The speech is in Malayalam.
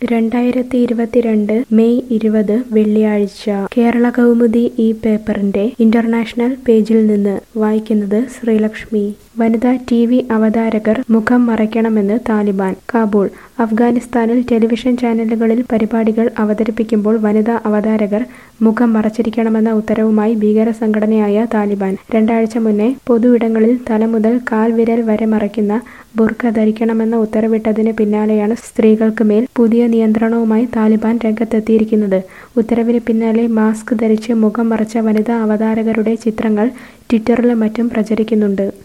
രണ്ടായിരത്തി ഇരുപത്തിരണ്ട് മെയ് ഇരുപത് വെള്ളിയാഴ്ച കേരള കൗമുദി ഈ പേപ്പറിന്റെ ഇന്റർനാഷണൽ പേജിൽ നിന്ന് വായിക്കുന്നത് ശ്രീലക്ഷ്മി വനിതാ ടി വി അവതാരകർ മുഖം മറയ്ക്കണമെന്ന് താലിബാൻ കാബൂൾ അഫ്ഗാനിസ്ഥാനിൽ ടെലിവിഷൻ ചാനലുകളിൽ പരിപാടികൾ അവതരിപ്പിക്കുമ്പോൾ വനിതാ അവതാരകർ മുഖം മറച്ചിരിക്കണമെന്ന ഉത്തരവുമായി ഭീകര സംഘടനയായ താലിബാൻ രണ്ടാഴ്ച മുന്നേ പൊതുയിടങ്ങളിൽ തല മുതൽ കാൽവിരൽ വരെ മറയ്ക്കുന്ന ബുർഖ ധരിക്കണമെന്ന ഉത്തരവിട്ടതിന് പിന്നാലെയാണ് സ്ത്രീകൾക്ക് മേൽ പുതിയ നിയന്ത്രണവുമായി താലിബാൻ രംഗത്തെത്തിയിരിക്കുന്നത് ഉത്തരവിന് പിന്നാലെ മാസ്ക് ധരിച്ച് മുഖം മറച്ച വനിതാ അവതാരകരുടെ ചിത്രങ്ങൾ ട്വിറ്ററിലും മറ്റും പ്രചരിക്കുന്നുണ്ട്